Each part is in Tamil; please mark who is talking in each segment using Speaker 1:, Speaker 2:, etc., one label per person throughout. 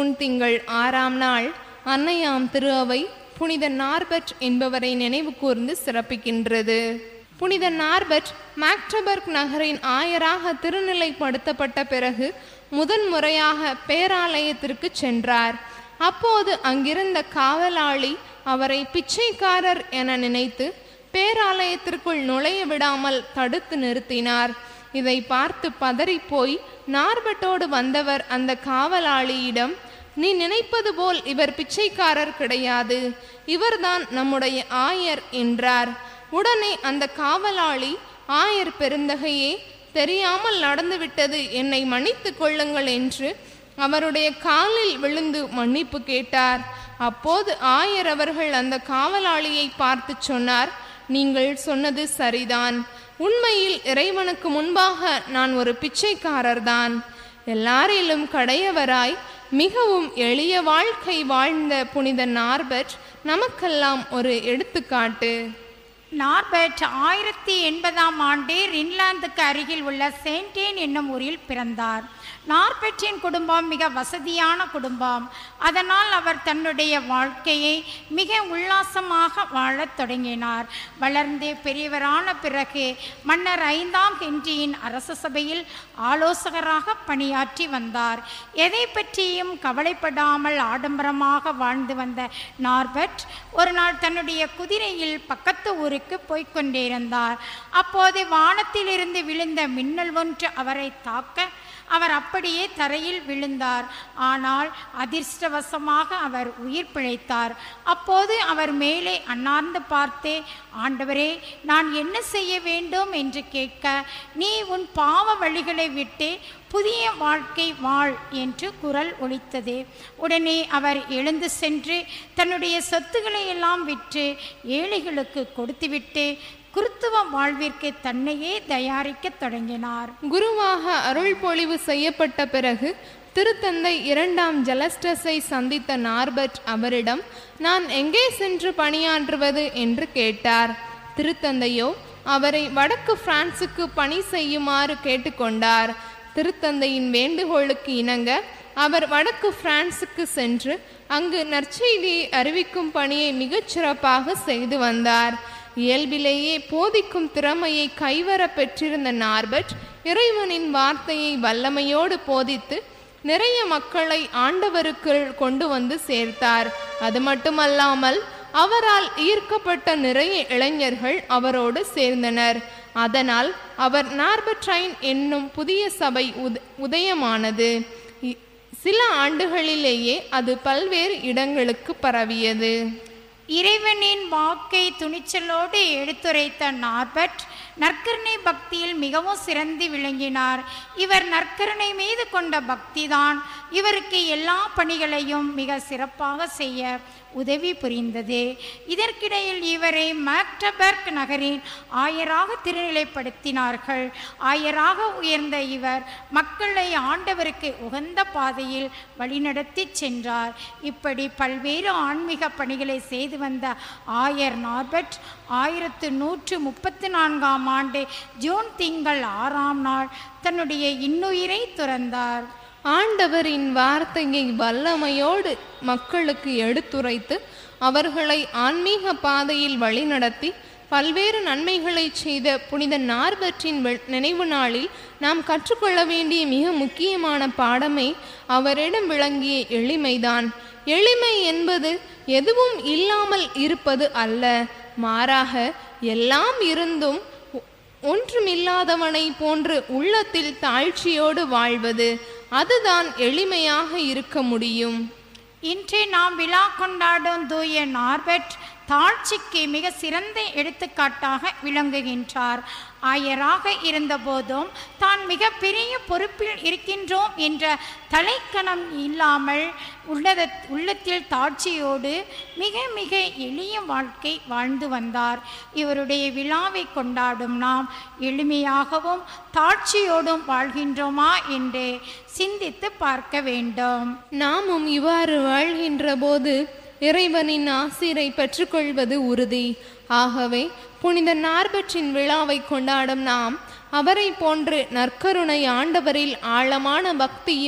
Speaker 1: ஜூன் திங்கள் ஆறாம் நாள் அன்னையாம் திரு அவை புனித நார்பட் என்பவரை நினைவு கூர்ந்து சிறப்பிக்கின்றது புனித நார்பட் மாக்டபர்க் நகரின் ஆயராக திருநிலைப்படுத்தப்பட்ட பிறகு முதன்முறையாக பேராலயத்திற்கு சென்றார் அப்போது அங்கிருந்த காவலாளி அவரை பிச்சைக்காரர் என நினைத்து பேராலயத்திற்குள் நுழைய விடாமல் தடுத்து நிறுத்தினார் இதை பார்த்து பதறிப்போய் நார்பட்டோடு வந்தவர் அந்த காவலாளியிடம் நீ நினைப்பது போல் இவர் பிச்சைக்காரர் கிடையாது இவர்தான் நம்முடைய ஆயர் என்றார் உடனே அந்த காவலாளி ஆயர் பெருந்தகையே தெரியாமல் நடந்துவிட்டது என்னை மன்னித்துக் கொள்ளுங்கள் என்று அவருடைய காலில் விழுந்து மன்னிப்பு கேட்டார் அப்போது ஆயர் அவர்கள் அந்த காவலாளியை பார்த்து சொன்னார் நீங்கள் சொன்னது சரிதான் உண்மையில் இறைவனுக்கு முன்பாக நான் ஒரு பிச்சைக்காரர்தான் எல்லாரிலும் கடையவராய் மிகவும் எளிய வாழ்க்கை வாழ்ந்த புனித நார்பட் நமக்கெல்லாம் ஒரு எடுத்துக்காட்டு
Speaker 2: நார்பர்ட் ஆயிரத்தி எண்பதாம் ஆண்டு இங்கிலாந்துக்கு அருகில் உள்ள செயின்டேன் என்னும் ஊரில் பிறந்தார் நார்பெட்டின் குடும்பம் மிக வசதியான குடும்பம் அதனால் அவர் தன்னுடைய வாழ்க்கையை மிக உல்லாசமாக வாழத் தொடங்கினார் வளர்ந்து பெரியவரான பிறகு மன்னர் ஐந்தாம் ஹென்ரியின் அரச சபையில் ஆலோசகராக பணியாற்றி வந்தார் எதை பற்றியும் கவலைப்படாமல் ஆடம்பரமாக வாழ்ந்து வந்த நார்பர்ட் ஒரு நாள் தன்னுடைய குதிரையில் பக்கத்து ஊருக்கு போய்க் கொண்டிருந்தார் அப்போது வானத்திலிருந்து விழுந்த மின்னல் ஒன்று அவரை தாக்க அவர் அப்படியே தரையில் விழுந்தார் ஆனால் அதிர்ஷ்டவசமாக அவர் உயிர் பிழைத்தார் அப்போது அவர் மேலே அண்ணார்ந்து பார்த்தே ஆண்டவரே நான் என்ன செய்ய வேண்டும் என்று கேட்க நீ உன் பாவ வழிகளை விட்டு புதிய வாழ்க்கை வாழ் என்று குரல் ஒலித்தது உடனே அவர் எழுந்து சென்று தன்னுடைய சொத்துக்களை எல்லாம் விற்று ஏழைகளுக்கு கொடுத்துவிட்டு குருத்துவ வாழ்விற்கு தன்னையே தயாரிக்கத் தொடங்கினார்
Speaker 1: குருவாக அருள் பொழிவு செய்யப்பட்ட பிறகு திருத்தந்தை இரண்டாம் ஜலஸ்டஸை சந்தித்த நார்பர்ட் அவரிடம் நான் எங்கே சென்று பணியாற்றுவது என்று கேட்டார் திருத்தந்தையோ அவரை வடக்கு பிரான்சுக்கு பணி செய்யுமாறு கேட்டுக்கொண்டார் திருத்தந்தையின் வேண்டுகோளுக்கு இணங்க அவர் வடக்கு பிரான்சுக்கு சென்று அங்கு நற்செய்தியை அறிவிக்கும் பணியை மிகச் சிறப்பாக செய்து வந்தார் இயல்பிலேயே போதிக்கும் திறமையை கைவர பெற்றிருந்த நார்பட் இறைவனின் வார்த்தையை வல்லமையோடு போதித்து நிறைய மக்களை ஆண்டவருக்குள் கொண்டு வந்து சேர்த்தார் அது மட்டுமல்லாமல் அவரால் ஈர்க்கப்பட்ட நிறைய இளைஞர்கள் அவரோடு சேர்ந்தனர் அதனால் அவர் நார்பட்ரைன் என்னும் புதிய சபை உத உதயமானது இ- சில ஆண்டுகளிலேயே அது பல்வேறு இடங்களுக்கு பரவியது
Speaker 2: இறைவனின் வாக்கை துணிச்சலோடு எடுத்துரைத்த நார்பர்ட் நற்கருணை பக்தியில் மிகவும் சிறந்து விளங்கினார் இவர் நற்கருணை மீது கொண்ட பக்திதான் இவருக்கு எல்லா பணிகளையும் மிக சிறப்பாக செய்ய உதவி புரிந்தது இதற்கிடையில் இவரை மாக்டபர்க் நகரின் ஆயராக திருநிலைப்படுத்தினார்கள் ஆயராக உயர்ந்த இவர் மக்களை ஆண்டவருக்கு உகந்த பாதையில் வழிநடத்தி சென்றார் இப்படி பல்வேறு ஆன்மீக பணிகளை செய்து வந்த ஆயர் நார்பர்ட் ஆயிரத்து நூற்று முப்பத்தி நான்காம் ஆண்டு ஜூன் திங்கள் ஆறாம் நாள் தன்னுடைய இன்னுயிரை துறந்தார்
Speaker 1: ஆண்டவரின் வார்த்தையை வல்லமையோடு மக்களுக்கு எடுத்துரைத்து அவர்களை ஆன்மீக பாதையில் வழிநடத்தி பல்வேறு நன்மைகளை செய்த புனித நார்பற்றின் வெ- நினைவு நாளில் நாம் கற்றுக்கொள்ள வேண்டிய மிக முக்கியமான பாடமே அவரிடம் விளங்கிய எளிமைதான் எளிமை என்பது எதுவும் இல்லாமல் இருப்பது அல்ல மாறாக எல்லாம் இருந்தும் ஒ- ஒன்றுமில்லாதவனை போன்று உள்ளத்தில் தாழ்ச்சியோடு வாழ்வது அதுதான் எளிமையாக இருக்க முடியும்
Speaker 2: இன்று நாம் விழா கொண்டாடும் தூய நார்பர்ட் தாழ்ச்சிக்கு மிக சிறந்த எடுத்துக்காட்டாக விளங்குகின்றார் ஆயராக இருந்தபோதும் தான் மிக பெரிய பொறுப்பில் இருக்கின்றோம் என்ற தலைக்கணம் இல்லாமல் உள்ளத உள்ளத்தில் தாட்சியோடு மிக மிக எளிய வாழ்க்கை வாழ்ந்து வந்தார் இவருடைய விழாவை கொண்டாடும் நாம் எளிமையாகவும் தாட்சியோடும் வாழ்கின்றோமா என்று சிந்தித்து பார்க்க வேண்டும்
Speaker 1: நாமும் இவ்வாறு வாழ்கின்ற போது இறைவனின் ஆசிரை பெற்றுக்கொள்வது உறுதி ஆகவே புனித நார்பற்றின் விழாவை கொண்டாடும் நாம் அவரை போன்று நற்கருணை ஆண்டவரில் ஆழமான பக்தியும்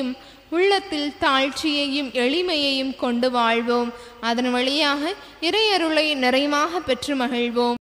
Speaker 1: உள்ளத்தில் தாழ்ச்சியையும் எளிமையையும் கொண்டு வாழ்வோம் அதன் வழியாக இறையருளை நிறைவாக பெற்று மகிழ்வோம்